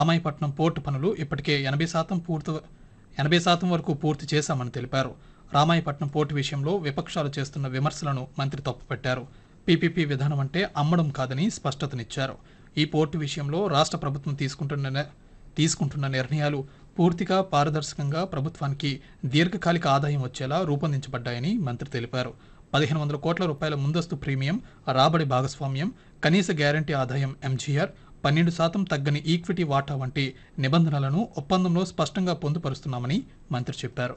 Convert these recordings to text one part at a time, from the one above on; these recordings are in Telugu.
రామాయపట్నం పోర్టు పనులు ఇప్పటికే ఎనభై శాతం పూర్తి ఎనభై శాతం వరకు పూర్తి చేశామని తెలిపారు రామాయపట్నం పోర్టు విషయంలో విపక్షాలు చేస్తున్న విమర్శలను మంత్రి తప్పుపెట్టారు పీపీపీ విధానం అంటే అమ్మడం కాదని స్పష్టతనిచ్చారు ఈ పోర్టు విషయంలో రాష్ట్ర ప్రభుత్వం తీసుకుంటున్న ని- తీసుకుంటున్న నిర్ణయాలు పూర్తిగా పారదర్శకంగా ప్రభుత్వానికి దీర్ఘకాలిక ఆదాయం వచ్చేలా రూపొందించబడ్డాయని మంత్రి తెలిపారు పదిహేను వందల కోట్ల రూపాయల ముందస్తు ప్రీమియం రాబడి భాగస్వామ్యం కనీస గ్యారంటీ ఆదాయం ఎంజీఆర్ పన్నెండు శాతం తగ్గని ఈక్విటీ వాటా వంటి నిబంధనలను ఒప్పందంలో స్పష్టంగా పొందుపరుస్తున్నామని మంత్రి చెప్పారు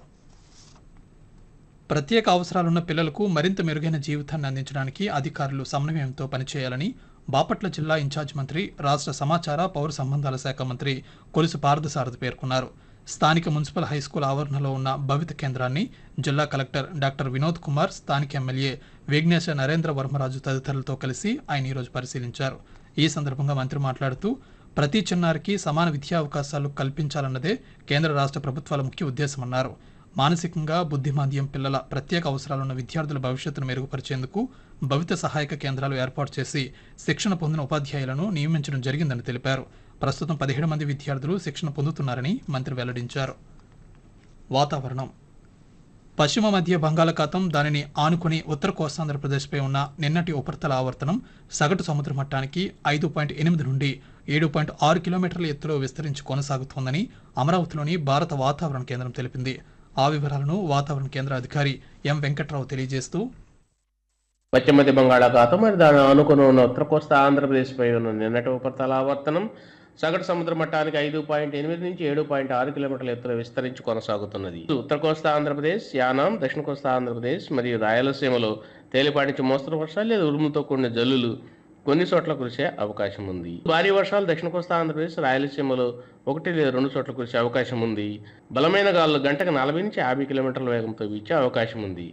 ప్రత్యేక అవసరాలున్న పిల్లలకు మరింత మెరుగైన జీవితాన్ని అందించడానికి అధికారులు సమన్వయంతో పనిచేయాలని బాపట్ల జిల్లా ఇన్ఛార్జ్ మంత్రి రాష్ట్ర సమాచార పౌర సంబంధాల శాఖ మంత్రి కొలుసు పార్థసారథి పేర్కొన్నారు స్థానిక మున్సిపల్ హైస్కూల్ ఆవరణలో ఉన్న భవిత కేంద్రాన్ని జిల్లా కలెక్టర్ డాక్టర్ వినోద్ కుమార్ స్థానిక ఎమ్మెల్యే విఘ్నేశ నరేంద్ర వర్మరాజు తదితరులతో కలిసి ఆయన ఈరోజు పరిశీలించారు ఈ సందర్భంగా మంత్రి మాట్లాడుతూ ప్రతి చిన్నారికి సమాన విద్యా అవకాశాలు కల్పించాలన్నదే కేంద్ర రాష్ట్ర ప్రభుత్వాల ముఖ్య ఉద్దేశమన్నారు మానసికంగా బుద్ధిమాంద్యం పిల్లల ప్రత్యేక అవసరాలున్న విద్యార్థుల భవిష్యత్తును మెరుగుపరిచేందుకు భవిత సహాయక కేంద్రాలు ఏర్పాటు చేసి శిక్షణ పొందిన ఉపాధ్యాయులను నియమించడం జరిగిందని తెలిపారు ప్రస్తుతం పదిహేడు మంది విద్యార్థులు శిక్షణ పొందుతున్నారని మంత్రి వెల్లడించారు వాతావరణం పశ్చిమ మధ్య బంగాళాఖాతం దానిని ఆనుకుని ఉత్తర కోస్తాంధ్రప్రదేశ్పై ఉన్న నిన్నటి ఉపరితల ఆవర్తనం సగటు సముద్ర మట్టానికి ఐదు పాయింట్ ఎనిమిది నుండి ఏడు పాయింట్ ఆరు కిలోమీటర్ల ఎత్తులో విస్తరించి కొనసాగుతోందని అమరావతిలోని భారత వాతావరణ కేంద్రం తెలిపింది ఆ వివరాలను వాతావరణ కేంద్ర అధికారి ఎం వెంకట్రావు తెలియజేస్తూ పశ్చిమ మధ్య బంగాళాఖాతం మరి దాని ఆనుకుని ఉన్న ఉత్తర కోస్తా ఆంధ్రప్రదేశ్పై ఉన్న నిన్నటి ఉపరితల ఆవర్తనం సగటు సముద్ర మట్టానికి ఐదు పాయింట్ ఎనిమిది నుంచి ఏడు పాయింట్ ఆరు కిలోమీటర్ల ఎత్తులో విస్తరించి కొనసాగుతున్నది ఉత్తర కోస్తా ఆంధ్రప్రదేశ్ యానాం దక్షిణ కోస్తా ఆంధ్రప్రదేశ్ మరియు రాయలసీమలో తేలిపాటి నుంచి మోస్తరు వర్షాలు లేదా ఉరుములతో కూడిన జల్లులు కొన్ని చోట్ల కురిసే అవకాశం ఉంది భారీ వర్షాలు దక్షిణ కోస్తా ఆంధ్రప్రదేశ్ రాయలసీమలో ఒకటి లేదా రెండు చోట్ల కురిసే అవకాశం ఉంది బలమైన గాలులు గంటకు నలభై నుంచి యాభై కిలోమీటర్ల వేగంతో వీచే అవకాశం ఉంది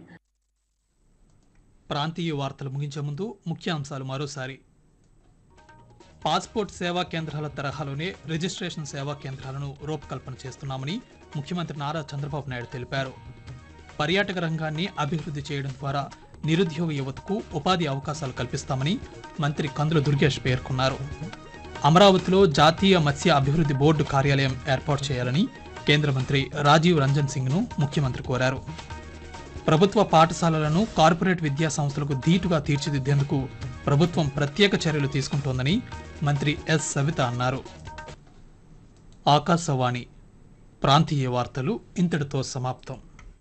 ప్రాంతీయ వార్తలు ముగించే ముందు ముఖ్య అంశాలు మరోసారి పాస్పోర్ట్ సేవా కేంద్రాల తరహాలోనే రిజిస్ట్రేషన్ సేవా కేంద్రాలను రూపకల్పన చేస్తున్నామని ముఖ్యమంత్రి నారా చంద్రబాబు నాయుడు తెలిపారు పర్యాటక రంగాన్ని అభివృద్ధి చేయడం ద్వారా నిరుద్యోగ యువతకు ఉపాధి అవకాశాలు కల్పిస్తామని మంత్రి కందుల దుర్గేష్ పేర్కొన్నారు అమరావతిలో జాతీయ మత్స్య అభివృద్ధి బోర్డు కార్యాలయం ఏర్పాటు చేయాలని కేంద్ర మంత్రి రాజీవ్ రంజన్ సింగ్ను ముఖ్యమంత్రి కోరారు ప్రభుత్వ పాఠశాలలను కార్పొరేట్ విద్యా సంస్థలకు ధీటుగా తీర్చిదిద్దేందుకు ప్రభుత్వం ప్రత్యేక చర్యలు తీసుకుంటోందని మంత్రి ఎస్ సవిత అన్నారు ఆకాశవాణి ప్రాంతీయ వార్తలు ఇంతటితో సమాప్తం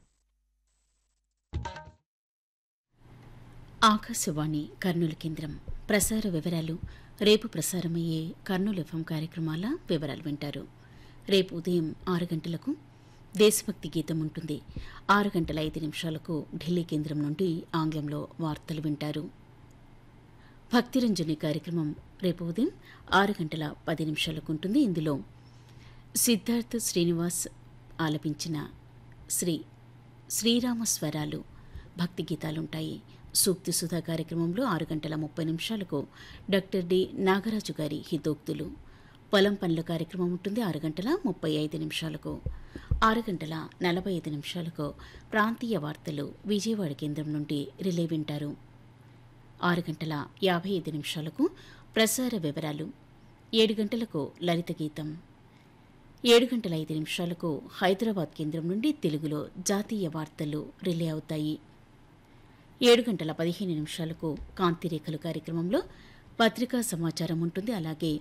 ఆకాశవాణి కర్నూలు కేంద్రం ప్రసార వివరాలు రేపు ప్రసారమయ్యే కర్నూలు ఎఫ్ఎం కార్యక్రమాల వివరాలు వింటారు రేపు ఉదయం ఆరు గంటలకు దేశభక్తి గీతం ఉంటుంది ఆరు గంటల ఐదు నిమిషాలకు ఢిల్లీ కేంద్రం నుండి ఆంగ్లంలో వార్తలు వింటారు భక్తిరంజని కార్యక్రమం రేపు ఉదయం ఆరు గంటల పది నిమిషాలకు ఉంటుంది ఇందులో సిద్ధార్థ్ శ్రీనివాస్ ఆలపించిన శ్రీ శ్రీరామ స్వరాలు భక్తి గీతాలుంటాయి సూక్తి సుధా కార్యక్రమంలో ఆరు గంటల ముప్పై నిమిషాలకు డాక్టర్ డి నాగరాజు గారి హితోక్తులు పొలం పనుల కార్యక్రమం ఉంటుంది ఆరు గంటల ముప్పై ఐదు నిమిషాలకు ఆరు గంటల నలభై ఐదు నిమిషాలకు ప్రాంతీయ వార్తలు విజయవాడ కేంద్రం నుండి రిలే వింటారు ఆరు గంటల యాభై ఐదు నిమిషాలకు ప్రసార వివరాలు ఏడు గంటలకు లలిత గీతం ఏడు గంటల ఐదు నిమిషాలకు హైదరాబాద్ కేంద్రం నుండి తెలుగులో జాతీయ వార్తలు రిలే అవుతాయి ఏడు గంటల పదిహేను నిమిషాలకు కాంతిరేఖలు కార్యక్రమంలో పత్రికా సమాచారం ఉంటుంది అలాగే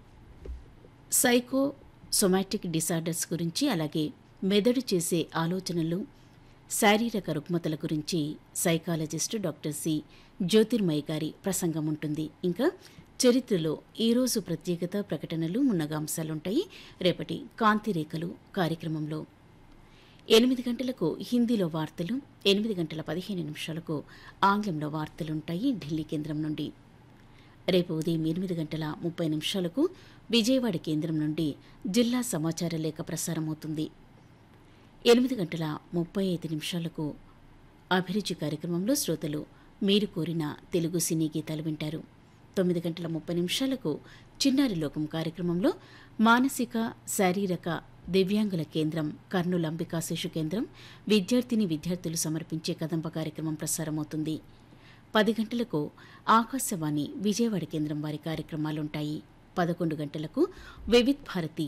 సైకో సొమాటిక్ డిసార్డర్స్ గురించి అలాగే మెదడు చేసే ఆలోచనలు శారీరక రుగ్మతల గురించి సైకాలజిస్ట్ డాక్టర్ సి జ్యోతిర్మయ్య గారి ప్రసంగం ఉంటుంది ఇంకా చరిత్రలో ఈరోజు ప్రత్యేకత ప్రకటనలు మున్నగా అంశాలుంటాయి రేపటి కాంతిరేఖలు కార్యక్రమంలో ఎనిమిది గంటలకు హిందీలో వార్తలు ఎనిమిది గంటల పదిహేను నిమిషాలకు ఆంగ్లంలో వార్తలుంటాయి ఢిల్లీ కేంద్రం నుండి రేపు ఉదయం ఎనిమిది గంటల ముప్పై నిమిషాలకు విజయవాడ కేంద్రం నుండి జిల్లా సమాచార లేఖ ప్రసారమవుతుంది ఎనిమిది గంటల ముప్పై ఐదు నిమిషాలకు అభిరుచి కార్యక్రమంలో శ్రోతలు మీరు కోరిన తెలుగు సినీ గీతాలు వింటారు తొమ్మిది గంటల ముప్పై నిమిషాలకు చిన్నారి లోకం కార్యక్రమంలో మానసిక శారీరక దివ్యాంగుల కేంద్రం కర్నూలు అంబికా శిశు కేంద్రం విద్యార్థిని విద్యార్థులు సమర్పించే కదంబ కార్యక్రమం ప్రసారమవుతుంది పది గంటలకు ఆకాశవాణి విజయవాడ కేంద్రం వారి కార్యక్రమాలుంటాయి పదకొండు గంటలకు వివిధ్ భారతి